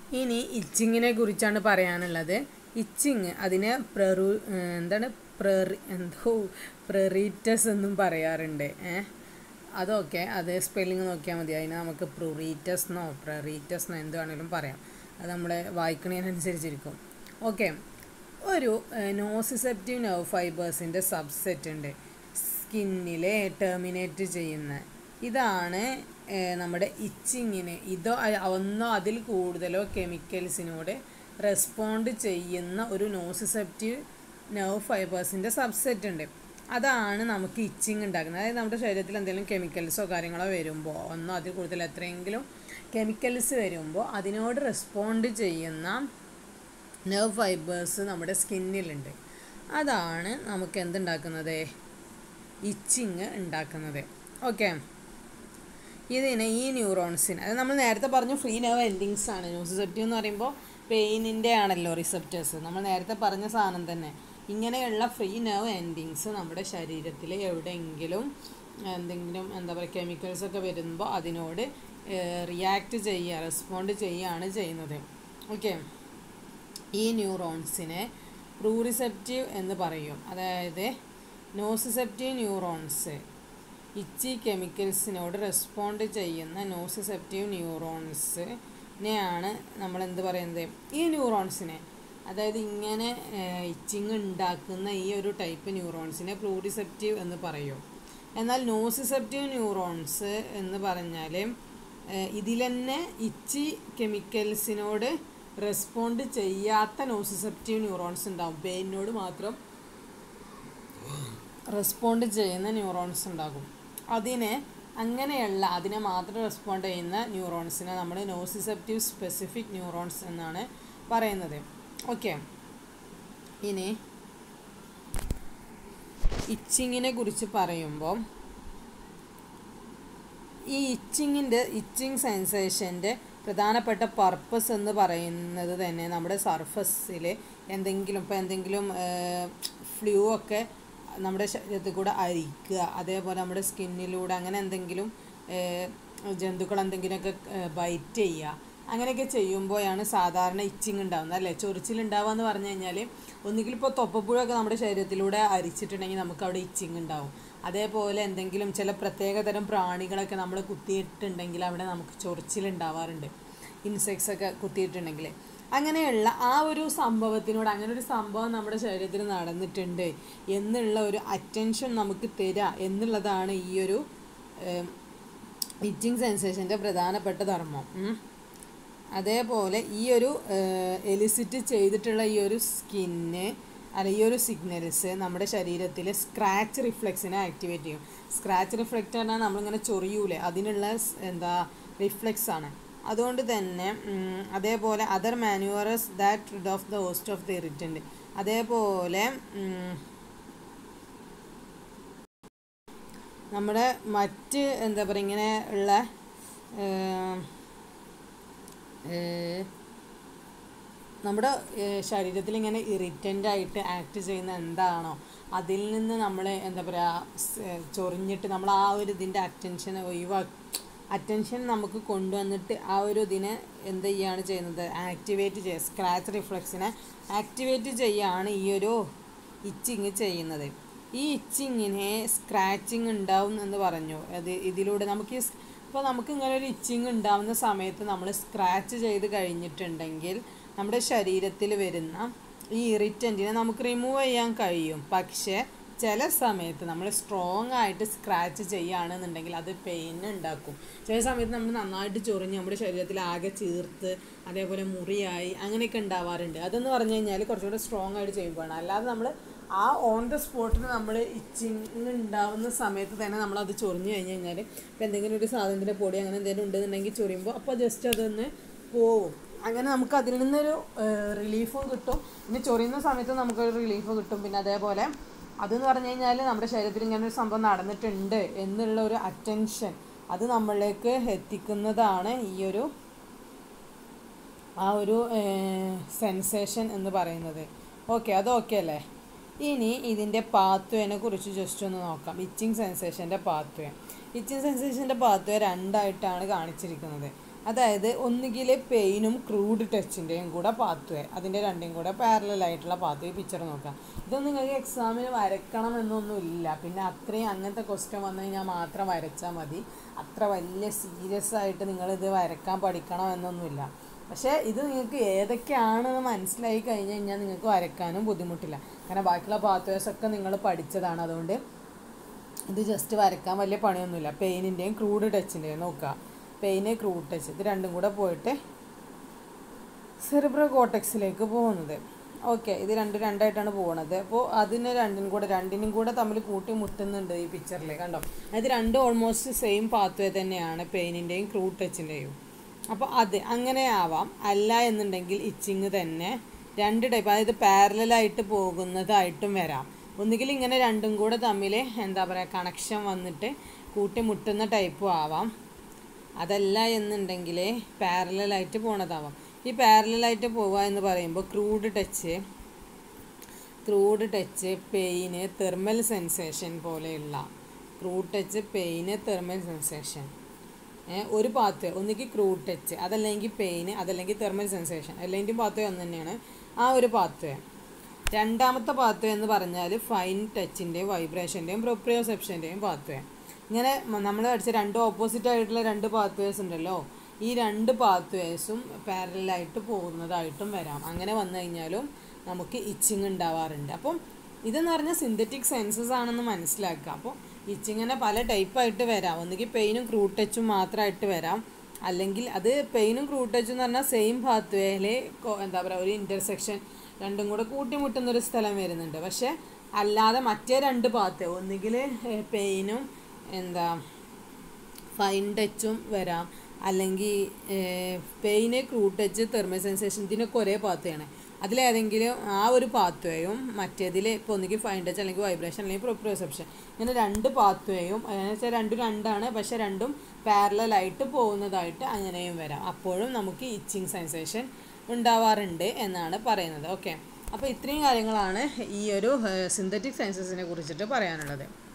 ഇനി ഇച്ചിങ്ങിനെ കുറിച്ചാണ് പറയാനുള്ളത് ഇച്ചിങ് അതിനെ പ്രറു എന്താണ് പ്രറി എന്തോ പ്രറീറ്റസ് എന്നും പറയാറുണ്ട് ഏ അതൊക്കെ അത് സ്പെല്ലിങ് നോക്കിയാൽ മതി അതിന് നമുക്ക് പ്രൊറീറ്റസ് എന്നോ പ്രറീറ്റസ് എന്നോ എന്ത് വേണമെങ്കിലും പറയാം അത് നമ്മളെ വായിക്കണതിനനുസരിച്ചിരിക്കും ഓക്കെ ഒരു നോസിസെപ്റ്റീവ് നെർവ് ഫൈബേഴ്സിൻ്റെ സബ്സെറ്റ് ഉണ്ട് സ്കിന്നിലെ ടെർമിനേറ്റ് ചെയ്യുന്ന ഇതാണ് ഏഹ്, നമ്മുടെ ഇച്ചിങ്ങിന് ഇതോ അ- ഒന്നോ അതിൽ കൂടുതലോ കെമിക്കൽസിനോട് റെസ്പോണ്ട് ചെയ്യുന്ന ഒരു നോസിസെപ്റ്റീവ് നെർവ് ഫൈബേഴ്സിൻ്റെ സബ്സെറ്റ് ഉണ്ട് അതാണ് നമുക്ക് ഇച്ചിങ് ഉണ്ടാക്കുന്നത് അതായത് നമ്മുടെ ശരീരത്തിൽ എന്തെങ്കിലും കെമിക്കൽസോ കാര്യങ്ങളോ വരുമ്പോൾ ഒന്നോ അതിൽ കൂടുതൽ എത്രയെങ്കിലും കെമിക്കൽസ് വരുമ്പോൾ അതിനോട് റെസ്പോണ്ട് ചെയ്യുന്ന നെർവ് ഫൈബേഴ്സ് നമ്മുടെ സ്കിന്നിലുണ്ട് അതാണ് നമുക്ക് എന്തുണ്ടാക്കുന്നത് ഇച്ചിങ് ഉണ്ടാക്കുന്നത് ഓക്കെ ഇതിന് ഈ ന്യൂറോൺസിന് അത് നമ്മൾ നേരത്തെ പറഞ്ഞു ഫ്രീ നെർവ് എൻഡിങ്സ് ആണ് ന്യൂസിസെപ്റ്റീവ് എന്ന് പറയുമ്പോൾ പെയിനിൻ്റെ ആണല്ലോ റിസെപ്റ്റേഴ്സ് നമ്മൾ നേരത്തെ പറഞ്ഞ സാധനം തന്നെ ഇങ്ങനെയുള്ള ഫ്രീ നെർവ് എൻഡിങ്സ് നമ്മുടെ ശരീരത്തിൽ എവിടെയെങ്കിലും എന്തെങ്കിലും എന്താ പറയുക കെമിക്കൽസ് ഒക്കെ വരുമ്പോൾ അതിനോട് റിയാക്ട് ചെയ്യുക റെസ്പോണ്ട് ചെയ്യുകയാണ് ചെയ്യുന്നത് ഓക്കെ ഈ ന്യൂറോൺസിനെ പ്രൂറിസെപ്റ്റീവ് എന്ന് പറയും അതായത് നോസിസെപ്റ്റീവ് ന്യൂറോൺസ് ഇച്ചി കെമിക്കൽസിനോട് റെസ്പോണ്ട് ചെയ്യുന്ന നോസിസെപ്റ്റീവ് ന്യൂറോൺസിനെയാണ് നമ്മൾ എന്ത് പറയുന്നത് ഈ ന്യൂറോൺസിനെ അതായത് ഇങ്ങനെ ഇച്ചിങ് ഉണ്ടാക്കുന്ന ഈ ഒരു ടൈപ്പ് ന്യൂറോൺസിനെ പ്ലൂറിസെപ്റ്റീവ് എന്ന് പറയും എന്നാൽ നോസിസെപ്റ്റീവ് ന്യൂറോൺസ് എന്ന് പറഞ്ഞാൽ ഇതിൽ തന്നെ ഇച്ചി കെമിക്കൽസിനോട് റെസ്പോണ്ട് ചെയ്യാത്ത നോസിസെപ്റ്റീവ് ന്യൂറോൺസ് ഉണ്ടാവും പെയിനോട് മാത്രം റെസ്പോണ്ട് ചെയ്യുന്ന ന്യൂറോൺസ് ഉണ്ടാകും അതിനെ അങ്ങനെയുള്ള അതിനെ മാത്രം റെസ്പോണ്ട് ചെയ്യുന്ന ന്യൂറോൺസിനെ നമ്മൾ നോസിസെപ്റ്റീവ് സ്പെസിഫിക് ന്യൂറോൺസ് എന്നാണ് പറയുന്നത് ഓക്കെ ഇനി ഇച്ചിങ്ങിനെ കുറിച്ച് പറയുമ്പോൾ ഈ ഇച്ചിങ്ങിൻ്റെ ഇച്ചിങ് സെൻസേഷൻ്റെ പ്രധാനപ്പെട്ട പർപ്പസ് എന്ന് പറയുന്നത് തന്നെ നമ്മുടെ സർഫസിൽ എന്തെങ്കിലും ഇപ്പോൾ എന്തെങ്കിലും ഫ്ലൂ ഒക്കെ നമ്മുടെ ശരീരത്തിൽ കൂടെ അരിക്കുക അതേപോലെ നമ്മുടെ സ്കിന്നിലൂടെ അങ്ങനെ എന്തെങ്കിലും ഏഹ്, ജന്തുക്കൾ എന്തെങ്കിലുമൊക്കെ ബൈറ്റ് ചെയ്യുക അങ്ങനെയൊക്കെ ചെയ്യുമ്പോഴാണ് സാധാരണ ഇച്ചിങ് ഉണ്ടാകുന്നത് അല്ലേ ചൊറിച്ചിലുണ്ടാവുക എന്ന് പറഞ്ഞു കഴിഞ്ഞാൽ ഒന്നുകിൽ ഇപ്പോൾ തൊപ്പപ്പുഴൊക്കെ നമ്മുടെ ശരീരത്തിലൂടെ അരിച്ചിട്ടുണ്ടെങ്കിൽ നമുക്ക് അവിടെ ഇച്ചിങ് ഉണ്ടാവും അതേപോലെ എന്തെങ്കിലും ചില പ്രത്യേകതരം പ്രാണികളൊക്കെ നമ്മൾ കുത്തിയിട്ടുണ്ടെങ്കിൽ അവിടെ നമുക്ക് ചൊറിച്ചിലുണ്ടാവാറുണ്ട് ഇൻസെക്ട്സ് ഒക്കെ കുത്തിയിട്ടുണ്ടെങ്കിൽ അങ്ങനെയുള്ള ആ ഒരു സംഭവത്തിനോട് അങ്ങനെ ഒരു സംഭവം നമ്മുടെ ശരീരത്തിൽ നടന്നിട്ടുണ്ട് എന്നുള്ള ഒരു അറ്റൻഷൻ നമുക്ക് തരാം എന്നുള്ളതാണ് ഈ ഒരു ഇറ്റിംഗ് സെൻസേഷൻ്റെ പ്രധാനപ്പെട്ട ധർമ്മം ഉം. അതേപോലെ ഈ ഒരു എലിസിറ്റ് ചെയ്തിട്ടുള്ള ഈ ഒരു സ്കിന്ന് അല്ല ഈ ഒരു സിഗ്നൽസ് നമ്മുടെ ശരീരത്തിൽ സ്ക്രാച്ച് റിഫ്ലെക്സിനെ ആക്ടിവേറ്റ് ചെയ്യും സ്ക്രാച്ച് റിഫ്ലക്റ്റ് പറഞ്ഞാൽ നമ്മളിങ്ങനെ ചൊറിയൂലേ അതിനുള്ള സ് എന്താ റിഫ്ലെക്സ് ആണ് അതുകൊണ്ട് തന്നെ ഉം, അതേപോലെ other manoeuvres that rid of the host of the irritant അതേപോലെ ഉം, നമ്മുടെ മറ്റ് എന്താ പറയുക ഇങ്ങനെ ഉള്ള ഏം, ഏഹ്, നമ്മുടെ ഏഹ്, ശരീരത്തിൽ ഇങ്ങനെ ഇറിറ്റൻ്റ് ആയിട്ട് ആക്ട് ചെയ്യുന്ന എന്താണോ അതിൽ നിന്ന് നമ്മൾ എന്താ പറയുക ചൊറിഞ്ഞിട്ട് നമ്മൾ ആ ഒരു ഇതിൻ്റെ അറ്റൻഷൻ ഒഴിവാ അറ്റൻഷൻ നമുക്ക് കൊണ്ടുവന്നിട്ട് ആ ഒരു ഇതിനെ എന്ത് ചെയ്യുകയാണ് ചെയ്യുന്നത് ആക്ടിവേറ്റ് ചെയ്യുക സ്ക്രാച്ച് റിഫ്ലക്സിനെ ആക്ടിവേറ്റ് ചെയ്യുകയാണ് ഈ ഒരു ഇച്ചിങ് ചെയ്യുന്നത് ഈ ഇച്ചിങ്ങിനെ സ്ക്രാച്ചിങ് ഉണ്ടാവും എന്ന് പറഞ്ഞു അത് ഇതിലൂടെ നമുക്ക് ഈ ഇപ്പോൾ നമുക്ക് ഇങ്ങനെ ഒരു ഇച്ചിങ് ഉണ്ടാവുന്ന സമയത്ത് നമ്മൾ സ്ക്രാച്ച് ചെയ്ത് കഴിഞ്ഞിട്ടുണ്ടെങ്കിൽ നമ്മുടെ ശരീരത്തിൽ വരുന്ന ഈ ഇറിറ്റൻറ്റിനെ നമുക്ക് റിമൂവ് ചെയ്യാൻ കഴിയും പക്ഷേ ചില സമയത്ത് നമ്മൾ സ്ട്രോങ് ആയിട്ട് സ്ക്രാച്ച് ചെയ്യുകയാണെന്നുണ്ടെങ്കിൽ അത് പെയിൻ ഉണ്ടാക്കും ചില സമയത്ത് നമ്മൾ നന്നായിട്ട് ചൊറിഞ്ഞ് നമ്മുടെ ശരീരത്തിൽ ആകെ ചീർത്ത് അതേപോലെ മുറിയായി അങ്ങനെയൊക്കെ ഉണ്ടാവാറുണ്ട് അതെന്ന് പറഞ്ഞു കഴിഞ്ഞാൽ കുറച്ചുകൂടെ സ്ട്രോങ് ആയിട്ട് ചെയ്യുമ്പോഴാണ് അല്ലാതെ നമ്മൾ ആ ഓൺ ദ സ്പോട്ടിൽ നമ്മൾ ഇച്ചിങ് ഉണ്ടാവുന്ന സമയത്ത് തന്നെ നമ്മൾ അത് ചൊറിഞ്ഞ് കഴിഞ്ഞ് കഴിഞ്ഞാൽ ഇപ്പോൾ എന്തെങ്കിലും ഒരു സാധനത്തിൻ്റെ പൊടി അങ്ങനെ എന്തെങ്കിലും ഉണ്ടെന്നുണ്ടെങ്കിൽ ചൊറിയുമ്പോൾ അപ്പോൾ ജസ്റ്റ് അതൊന്ന് പോവും അങ്ങനെ നമുക്ക് അതിൽ നിന്നൊരു റിലീഫും കിട്ടും പിന്നെ ചൊറിയുന്ന സമയത്ത് നമുക്കൊരു റിലീഫ് കിട്ടും പിന്നെ അതേപോലെ അതെന്ന് പറഞ്ഞു കഴിഞ്ഞാൽ നമ്മുടെ ശരീരത്തിൽ ഇങ്ങനെ ഒരു സംഭവം നടന്നിട്ടുണ്ട് എന്നുള്ള ഒരു അറ്റൻഷൻ അത് നമ്മളിലേക്ക് എത്തിക്കുന്നതാണ് ഈ ഒരു ആ ഒരു സെൻസേഷൻ എന്ന് പറയുന്നത് ഓക്കെ അത് ഓക്കെ അല്ലേ ഇനി ഇതിൻ്റെ പാത്വേനെ കുറിച്ച് ജസ്റ്റ് ഒന്ന് നോക്കാം ഇച്ചിങ് സെൻസേഷൻ്റെ പാത്വേ ഇച്ചിങ് സെൻസേഷൻ്റെ പാത്വേ രണ്ടായിട്ടാണ് കാണിച്ചിരിക്കുന്നത് അതായത് ഒന്നുകിൽ പെയിനും ക്രൂഡ് ടച്ചിൻ്റെയും കൂടെ പാത്വേ അതിൻ്റെ രണ്ടും കൂടെ പാരലൽ ആയിട്ടുള്ള പാത്വേ പിക്ചർ നോക്കാം ഇതൊന്നും നിങ്ങൾക്ക് എക്സാമിന് വരക്കണം എന്നൊന്നുമില്ല പിന്നെ അത്രയും അങ്ങനത്തെ ക്വസ്റ്റ്യൻ വന്നു കഴിഞ്ഞാൽ മാത്രം വരച്ചാൽ മതി അത്ര വലിയ സീരിയസ് ആയിട്ട് നിങ്ങളിത് വരക്കാൻ പഠിക്കണം എന്നൊന്നുമില്ല പക്ഷേ ഇത് നിങ്ങൾക്ക് ഏതൊക്കെയാണെന്ന് മനസ്സിലായി കഴിഞ്ഞ് കഴിഞ്ഞാൽ നിങ്ങൾക്ക് വരക്കാനും ബുദ്ധിമുട്ടില്ല കാരണം ബാക്കിയുള്ള പാത്വേഴ്സ് ഒക്കെ നിങ്ങൾ പഠിച്ചതാണ് അതുകൊണ്ട് ഇത് ജസ്റ്റ് വരക്കാൻ വലിയ പണിയൊന്നുമില്ല പെയിനിൻ്റെയും ക്രൂഡ് ടച്ചിൻ്റെയും നോക്കുക പെയിന് ക്രൂഡ് ടച്ച് ഇത് രണ്ടും കൂടെ പോയിട്ട് സെറിബ്രോ കോട്ടക്സിലേക്ക് പോകുന്നത് ഓക്കെ ഇത് രണ്ട് രണ്ടായിട്ടാണ് പോകുന്നത് അപ്പോൾ അതിന് രണ്ടിനും കൂടെ രണ്ടിനും കൂടെ തമ്മിൽ കൂട്ടി മുട്ടുന്നുണ്ട് ഈ പിക്ചറിൽ കണ്ടോ അത് രണ്ടും ഓൾമോസ്റ്റ് സെയിം പാത്വേ തന്നെയാണ് പെയിനിൻ്റെയും ക്രൂഡ് ടച്ചിൻ്റെയും അപ്പോൾ അത് അങ്ങനെ ആവാം അല്ല എന്നുണ്ടെങ്കിൽ ഇച്ചിങ് തന്നെ രണ്ട് ടൈപ്പ് അതായത് പാരലായിട്ട് പോകുന്നതായിട്ടും വരാം ഒന്നുകിൽ ഇങ്ങനെ രണ്ടും കൂടെ തമ്മിൽ എന്താ പറയുക കണക്ഷൻ വന്നിട്ട് കൂട്ടിമുട്ടുന്ന ടൈപ്പും ആവാം അതല്ല എന്നുണ്ടെങ്കിൽ പാരലായിട്ട് പോണതാവാം ഈ പാരലായിട്ട് പോവുക എന്ന് പറയുമ്പോൾ crude touch crude touch pain thermal sensation പോലെയുള്ള crude touch pain thermal sensation ഒരു പാത്ത് ഒന്നുകിൽ ക്രൂഡ് ടച്ച് അതല്ലെങ്കിൽ പെയിന് അതല്ലെങ്കിൽ തെർമൽ സെൻസേഷൻ അല്ലെങ്കിൽ പാത്ത് ഒന്ന് തന്നെയാണ് ആ ഒരു പാത്ത് രണ്ടാമത്തെ പാത്ത് എന്ന് പറഞ്ഞാൽ ഫൈൻ ടച്ചിൻ്റെയും വൈബ്രേഷൻ്റെയും പ്രൊപ്രിയോസെപ്ഷൻ്റെയും പാത്ത് ഇങ്ങനെ നമ്മൾ പഠിച്ച രണ്ട് ഓപ്പോസിറ്റ് ആയിട്ടുള്ള രണ്ട് പാത്വേസ് ഉണ്ടല്ലോ ഈ രണ്ട് പാത്വേസും പാരലായിട്ട് പോകുന്നതായിട്ടും വരാം അങ്ങനെ വന്നു കഴിഞ്ഞാലും നമുക്ക് ഇച്ചിങ് ഉണ്ടാവാറുണ്ട് അപ്പം ഇതെന്ന് പറഞ്ഞാൽ സിന്തറ്റിക് സെൻസസ് ആണെന്ന് മനസ്സിലാക്കുക അപ്പോൾ ഇച്ചിങ്ങനെ പല ടൈപ്പായിട്ട് വരാം ഒന്നുകിൽ പെയിനും ക്രൂഡ് ടച്ചും മാത്രമായിട്ട് വരാം അല്ലെങ്കിൽ അത് പെയിനും ക്രൂഡ് ടച്ചും എന്ന് പറഞ്ഞാൽ സെയിം പാത്വേയിൽ എന്താ പറയുക ഒരു ഇൻ്റർസെക്ഷൻ രണ്ടും കൂടെ കൂട്ടിമുട്ടുന്നൊരു സ്ഥലം വരുന്നുണ്ട് പക്ഷേ അല്ലാതെ മറ്റേ രണ്ട് പാത്ത് ഒന്നുകിൽ പെയിനും എന്താ ഫൈൻ ടച്ചും വരാം അല്ലെങ്കിൽ pain crude touch thermal sensation ഇതിനൊക്കെ ഒരേ പാത്തയാണ് അതിലേതെങ്കിലും ആ ഒരു പാത്വേയും മറ്റേതിൽ ഇപ്പോൾ ഒന്നുകിൽ ഫൈൻ ടച്ച് അല്ലെങ്കിൽ വൈബ്രേഷൻ അല്ലെങ്കിൽ പ്രൊപ്രോസെപ്ഷൻ ഇങ്ങനെ രണ്ട് പാത്വേയും എന്ന് വെച്ചാൽ രണ്ടും രണ്ടാണ് പക്ഷേ രണ്ടും പാരലായിട്ട് പോകുന്നതായിട്ട് അങ്ങനെയും വരാം അപ്പോഴും നമുക്ക് ഇച്ചിങ് സെൻസേഷൻ ഉണ്ടാവാറുണ്ട് എന്നാണ് പറയുന്നത് ഓക്കെ അപ്പോൾ ഇത്രയും കാര്യങ്ങളാണ് ഈ ഒരു സിന്തറ്റിക് സെൻസസിനെ കുറിച്ചിട്ട് പറയാനുള്ളത്